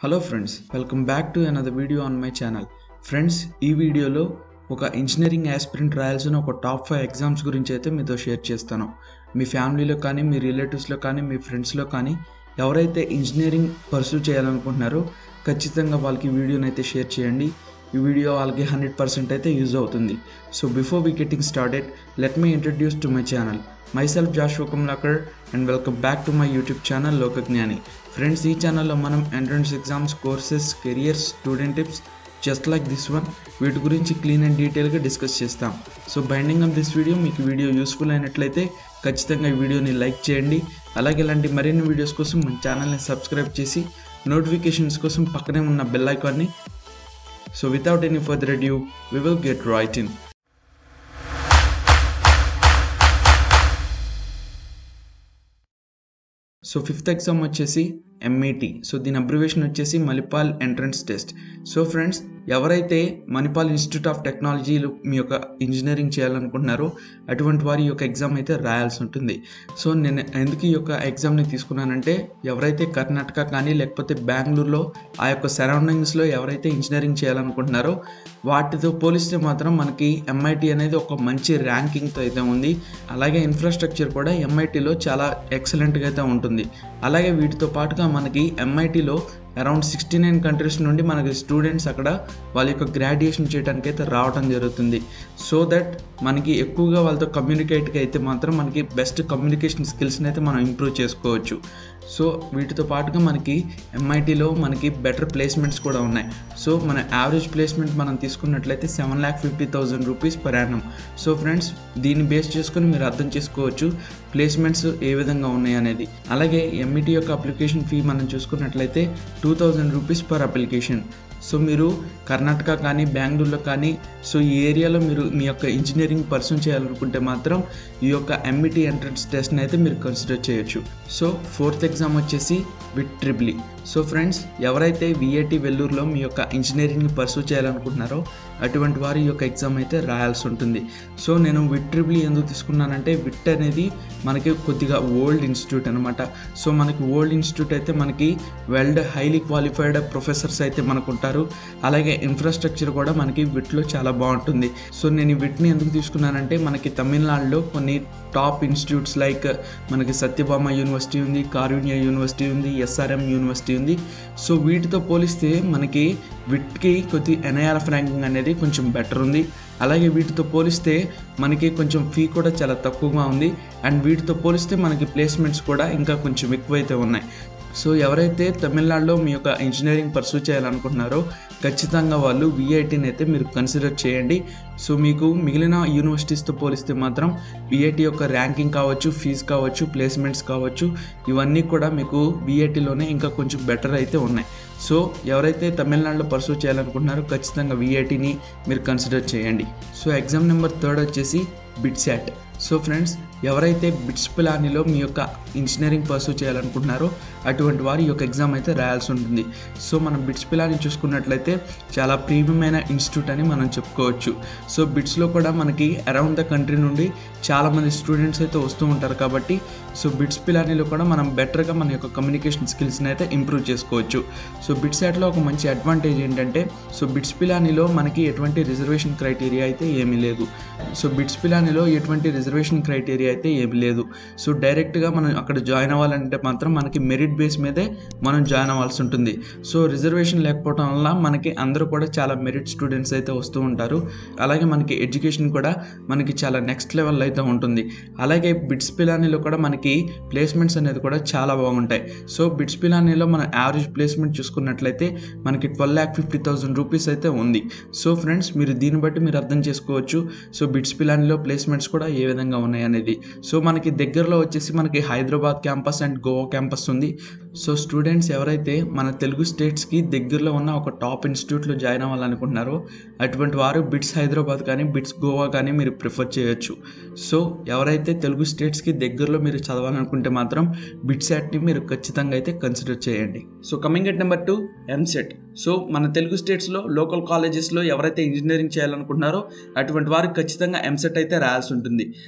hello friends welcome back to another video on my channel friends ఈ వీడియోలో ఒక engineering aspirant రాయాల్సిన ఒక top five exams గురించి అయితే మీతో షేర్ చేస్తాను మీ ఫ్యామిలీలో కానీ మీ రిలేటివ్స్లో కానీ మీ ఫ్రెండ్స్లో కానీ ఎవరైతే ఇంజనీరింగ్ పర్సూ చేయాలనుకుంటున్నారో ఖచ్చితంగా వాళ్ళకి ఈ వీడియోని అయితే షేర్ చేయండి ఈ వీడియో వాళ్ళకి హండ్రెడ్ పర్సెంట్ అయితే యూజ్ అవుతుంది so before we getting started let me introduce to my channel myself Joshua Kumlakar and welcome back to my YouTube channel Lokagnani friends ఈ ఛానల్లో మనం entrance exams courses careers student tips just like this one వీటి గురించి clean and డీటెయిల్గా discuss చేస్తాం so binding of this video మీకు video useful అయినట్లయితే ఖచ్చితంగా ఈ వీడియోని లైక్ చేయండి అలాగే ఇలాంటి మరిన్ని వీడియోస్ కోసం మన ఛానల్ని సబ్స్క్రైబ్ చేసి నోటిఫికేషన్స్ కోసం పక్కనే ఉన్న బెల్ ఐకాన్ని so without any further adieu we will get right in so fifth exam వచ్చేసి ఎంఈటి సో దీని అబ్రివేషన్ వచ్చేసి Manipal entrance test so friends ఎవరైతే మణిపాల్ ఇన్స్టిట్యూట్ ఆఫ్ టెక్నాలజీలు మీ యొక్క ఇంజనీరింగ్ చేయాలనుకుంటున్నారో అటువంటి వారి యొక్క ఎగ్జామ్ అయితే రాయాల్సి ఉంటుంది సో నేను ఎందుకు ఈ యొక్క ఎగ్జామ్ని తీసుకున్నానంటే ఎవరైతే కర్ణాటక కానీ లేకపోతే బెంగళూరులో ఆ యొక్క సరౌండింగ్స్లో ఎవరైతే ఇంజనీరింగ్ చేయాలనుకుంటున్నారో వాటితో పోలిస్తే మాత్రం మనకి ఎంఐటి అనేది ఒక మంచి ర్యాంకింగ్తో అయితే ఉంది అలాగే ఇన్ఫ్రాస్ట్రక్చర్ కూడా ఎంఐటిలో చాలా ఎక్సలెంట్గా అయితే ఉంటుంది అలాగే వీటితో పాటుగా మనకి ఎంఐటిలో అరౌండ్ సిక్స్టీ నైన్ కంట్రీస్ నుండి మనకి స్టూడెంట్స్ అక్కడ వాళ్ళ యొక్క గ్రాడ్యుయేషన్ చేయడానికి అయితే రావడం జరుగుతుంది సో దట్ మనకి ఎక్కువగా వాళ్ళతో కమ్యూనికేట్గా అయితే మాత్రం మనకి బెస్ట్ కమ్యూనికేషన్ స్కిల్స్ని అయితే మనం ఇంప్రూవ్ చేసుకోవచ్చు సో వీటితో పాటుగా మనకి ఎంఐటీలో మనకి బెటర్ ప్లేస్మెంట్స్ కూడా ఉన్నాయి సో మన యావరేజ్ ప్లేస్మెంట్ మనం తీసుకున్నట్లయితే seven lakh fifty thousand rupees per annum so friends దీన్ని బేస్ చేసుకొని మీరు అర్థం చేసుకోవచ్చు ప్లేస్మెంట్స్ ఏ విధంగా ఉన్నాయి అనేది అలాగే ఎంఈటీ యొక్క అప్లికేషన్ ఫీ మనం చూసుకున్నట్లయితే two thousand rupees per application so మీరు కర్ణాటక కానీ బెంగళూరులో కానీ సో ఈ ఏరియాలో మీరు మీ యొక్క ఇంజనీరింగ్ పర్సన్ చేయాలనుకుంటే మాత్రం ఈ యొక్క ఎంఈటీ ఎంట్రన్స్ టెస్ట్ని అయితే మీరు కన్సిడర్ చేయొచ్చు సో ఫోర్త్ ఎగ్జామ్ వచ్చేసి విత్ ట్రిబ్లీ సో ఫ్రెండ్స్ ఎవరైతే విఐటి వెల్లూరులో మీ యొక్క ఇంజనీరింగ్ని పర్సూ చేయాలనుకుంటున్నారో అటువంటి వారి యొక్క ఎగ్జామ్ అయితే రాయాల్సి ఉంటుంది సో నేను విట్ ట్రిబ్లీ ఎందుకు తీసుకున్నానంటే విట్ అనేది మనకి కొద్దిగా ఓల్డ్ ఇన్స్టిట్యూట్ అనమాట సో మనకి ఓల్డ్ ఇన్స్టిట్యూట్ అయితే మనకి వెల్డ్ హైలీ క్వాలిఫైడ్ ప్రొఫెసర్స్ అయితే మనకు ఉంటారు అలాగే ఇన్ఫ్రాస్ట్రక్చర్ కూడా మనకి విట్లో చాలా బాగుంటుంది సో నేను ఈ విట్ని ఎందుకు తీసుకున్నానంటే మనకి తమిళనాడులో కొన్ని టాప్ ఇన్స్టిట్యూట్స్ లైక్ మనకి సత్యభామ యూనివర్సిటీ ఉంది కారుణ్య యూనివర్సిటీ ఉంది ఎస్ఆర్ఎం యూనివర్సిటీ ఉంది సో వీటితో పోలిస్తే మనకి విట్కి కొద్ది ఎన్ఐఆర్ఎఫ్ ర్యాంకింగ్ అనేది కొంచెం బెటర్ ఉంది అలాగే వీటితో పోలిస్తే మనకి కొంచెం ఫీ కూడా చాలా తక్కువగా ఉంది అండ్ వీటితో పోలిస్తే మనకి ప్లేస్మెంట్స్ కూడా ఇంకా కొంచెం ఎక్కువైతే ఉన్నాయి సో ఎవరైతే తమిళనాడులో మీ యొక్క ఇంజనీరింగ్ పర్సూ చేయాలనుకుంటున్నారో ఖచ్చితంగా వాళ్ళు విఐటీని అయితే మీరు కన్సిడర్ చేయండి సో మీకు మిగిలిన యూనివర్సిటీస్తో పోలిస్తే మాత్రం విఐటి యొక్క ర్యాంకింగ్ కావచ్చు ఫీజు కావచ్చు ప్లేస్మెంట్స్ కావచ్చు ఇవన్నీ కూడా మీకు విఐటిలోనే ఇంకా కొంచెం బెటర్ అయితే ఉన్నాయి సో ఎవరైతే తమిళనాడులో పర్సూ చేయాలనుకుంటున్నారో ఖచ్చితంగా విఐటిని మీరు కన్సిడర్ చేయండి సో ఎగ్జామ్ నెంబర్ థర్డ్ వచ్చేసి బిట్సాట్ సో ఫ్రెండ్స్ ఎవరైతే బిట్స్ పిలానీలో మీ యొక్క ఇంజనీరింగ్ పర్సూ చేయాలనుకుంటున్నారో అటువంటి వారు ఈ యొక్క ఎగ్జామ్ అయితే రాయాల్సి ఉంటుంది సో మనం బిట్స్ పిలాని చూసుకున్నట్లయితే చాలా ప్రీమియమైన ఇన్స్టిట్యూట్ అని మనం చెప్పుకోవచ్చు సో బిట్స్లో కూడా మనకి అరౌండ్ ద కంట్రీ నుండి చాలామంది స్టూడెంట్స్ అయితే వస్తూ ఉంటారు కాబట్టి సో బిట్స్ పిలానీలో కూడా మనం బెటర్గా మన యొక్క కమ్యూనికేషన్ స్కిల్స్ని అయితే ఇంప్రూవ్ చేసుకోవచ్చు సో బిట్స్ యాట్లో ఒక మంచి అడ్వాంటేజ్ ఏంటంటే సో బిట్స్ పిలానీలో మనకి ఎటువంటి రిజర్వేషన్ క్రైటీరియా అయితే ఏమీ లేదు సో బిట్స్ పిలానీలో ఎటువంటి రిజర్వేషన్ క్రైటీరియా అయితే ఏమి లేదు సో డైరెక్ట్గా మనం అక్కడ జాయిన్ అవ్వాలంటే మాత్రం మనకి మెరిట్ బేస్ మీదే మనం జాయిన్ అవ్వాల్సి ఉంటుంది సో రిజర్వేషన్ లేకపోవడం వల్ల మనకి అందరూ కూడా చాలా మెరిట్ స్టూడెంట్స్ అయితే వస్తూ ఉంటారు అలాగే మనకి ఎడ్యుకేషన్ కూడా మనకి చాలా నెక్స్ట్ లెవెల్ అయితే ఉంటుంది అలాగే బిట్స్ పిలానీలో కూడా మనకి ప్లేస్మెంట్స్ అనేది కూడా చాలా బాగుంటాయి సో బిట్స్ పిలానీలో మన యావరేజ్ ప్లేస్మెంట్ చూసుకున్నట్లయితే మనకి twelve lakh fifty thousand rupees అయితే ఉంది సో ఫ్రెండ్స్ మీరు దీన్ని బట్టి మీరు అర్థం చేసుకోవచ్చు సో బిట్స్ పిలానీలో ప్లేస్మెంట్స్ కూడా ఏ విధంగా ఉన్నాయి అనేది సో మనకి దగ్గరలో వచ్చేసి మనకి Hyderabad campus and Goa campus ఉంది సో స్టూడెంట్స్ ఎవరైతే మన తెలుగు స్టేట్స్కి దగ్గరలో ఉన్న ఒక టాప్ ఇన్స్టిట్యూట్లో జాయిన్ అవ్వాలనుకుంటున్నారో అటువంటి వారు బిట్స్ హైదరాబాద్ కానీ బిట్స్ గోవా కానీ మీరు ప్రిఫర్ చేయొచ్చు సో ఎవరైతే తెలుగు స్టేట్స్కి దగ్గరలో మీరు చదవాలనుకుంటే మాత్రం బిట్స్ యాట్ని మీరు ఖచ్చితంగా అయితే కన్సిడర్ చేయండి so coming at number two EAMCET so మన తెలుగు స్టేట్స్లో లోకల్ కాలేజెస్లో ఎవరైతే ఇంజనీరింగ్ చేయాలనుకుంటున్నారో అటువంటి వారికి ఖచ్చితంగా ఎంసెట్ అయితే రాయాల్సి ఉంటుంది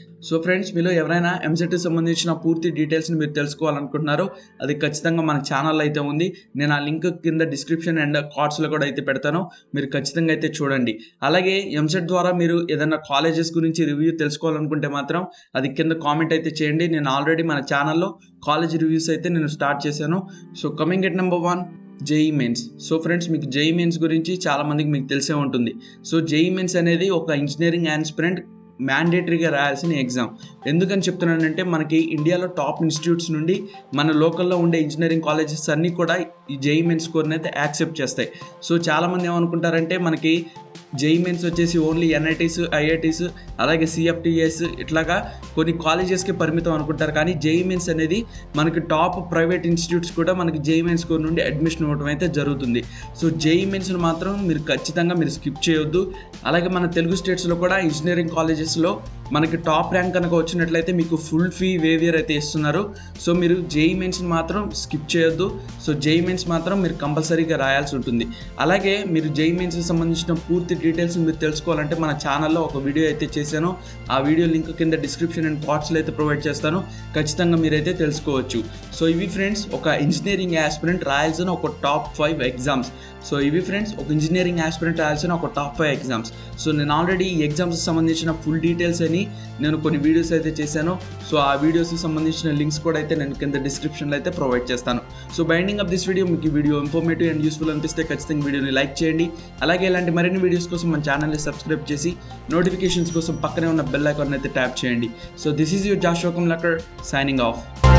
సో ఫ్రెండ్స్ మీలో ఎవరైనా ఎంసెట్కి సంబంధించిన పూర్తి డీటెయిల్స్ని మీరు తెలుసుకోవాలనుకుంటున్నారో అది ఖచ్చితంగా మన ఛానల్ అయితే ఉంది నేను ఆ లింక్ కింద డిస్క్రిప్షన్ అండ్ కార్డ్స్లో కూడా అయితే పెడతాను మీరు ఖచ్చితంగా అయితే చూడండి అలాగే ఎంసెట్ ద్వారా మీరు ఏదైనా కాలేజెస్ గురించి రివ్యూ తెలుసుకోవాలనుకుంటే మాత్రం అది కింద కామెంట్ అయితే చేయండి నేను ఆల్రెడీ మన ఛానల్లో కాలేజ్ రివ్యూస్ అయితే నేను స్టార్ట్ చేశాను so coming at number one JEE Mains so friends మీకు జేఈ మెయిన్స్ గురించి చాలామందికి మీకు తెలిసే ఉంటుంది సో జేఈ మెయిన్స్ అనేది ఒక ఇంజనీరింగ్ ఆస్పిరెంట్ మ్యాండేటరీగా రాయాల్సిన ఎగ్జామ్ ఎందుకని చెప్తున్నానంటే మనకి ఇండియాలో టాప్ ఇన్స్టిట్యూట్స్ నుండి మన లోకల్లో ఉండే ఇంజనీరింగ్ కాలేజెస్ అన్నీ కూడా ఈ జేఈ మెయిన్ స్కోర్ని అయితే యాక్సెప్ట్ చేస్తాయి సో చాలామంది ఏమనుకుంటారంటే మనకి జేఈ మెయిన్స్ వచ్చేసి ఓన్లీ ఎన్ఐటీస్ ఐఐటీస్ అలాగే సిఎఫ్టిఎస్ ఇట్లాగా కొన్ని కాలేజెస్కి పరిమితం అనుకుంటారు కానీ జేఈ మెయిన్స్ అనేది మనకి టాప్ ప్రైవేట్ ఇన్స్టిట్యూట్స్ కూడా మనకి జేఈ మెయిన్ స్కోర్ నుండి అడ్మిషన్ ఇవ్వడం అయితే జరుగుతుంది సో జేఈ మెయిన్స్ని మాత్రం మీరు ఖచ్చితంగా మీరు స్కిప్ చేయొద్దు అలాగే మన తెలుగు స్టేట్స్లో కూడా ఇంజనీరింగ్ కాలేజెస్లో మనకి టాప్ ర్యాంక్ కనుక వచ్చినట్లయితే మీకు ఫుల్ ఫీ వేవియర్ అయితే ఇస్తున్నారు సో మీరు జేఈ మెయిన్స్ని మాత్రం స్కిప్ చేయొద్దు సో జేఈ మెయిన్స్ మాత్రం మీరు కంపల్సరీగా రాయాల్సి ఉంటుంది అలాగే మీరు జేఈ మెయిన్స్కి సంబంధించిన పూర్తి డీటెయిల్స్ మీరు తెలుసుకోవాలంటే మన ఛానల్లో ఒక వీడియో అయితే చేశాను ఆ వీడియో లింక్ కింద డిస్క్రిప్షన్ అండ్ కార్డ్స్లో అయితే ప్రొవైడ్ చేస్తాను ఖచ్చితంగా మీరైతే తెలుసుకోవచ్చు సో ఇవి ఫ్రెండ్స్ ఒక ఇంజనీరింగ్ ఆస్పిరెంట్ రాయాల్సిన ఒక టాప్ ఫైవ్ ఎగ్జామ్స్ సో ఇవి ఫ్రెండ్స్ ఒక ఇంజనీరింగ్ ఆస్పిరెంట్ రాయాల్సిన ఒక టాప్ ఫైవ్ ఎగ్జామ్స్ సో నేను ఆల్రెడీ ఈ ఎగ్జామ్స్ సంబంధించిన ఫుల్ డీటెయిల్స్ అని నేను కొన్ని వీడియోస్ అయితే చేశాను సో ఆ వీడియోస్కి సంబంధించిన లింక్స్ కూడా అయితే నేను కింద డిస్క్రిప్షన్లో అయితే ప్రొవైడ్ చేస్తాను so binding of this video మీకు ఈ వీడియో ఇన్ఫర్మేటివ్ అండ్ యూస్ఫుల్ అనిపిస్తే ఖచ్చితంగా వీడియోని లైక్ చేయండి అలాగే ఇలాంటి మరిన్ని వీడియోస్ కోసం మన ఛానల్ని సబ్స్క్రైబ్ చేసి నోటిఫికేషన్స్ కోసం పక్కనే ఉన్న బెల్ ఐకాన్ అయితే ట్యాప్ చేయండి సో దిస్ ఈజ్ యూర్ జాషోకం లక్కర్ సైనింగ్ ఆఫ్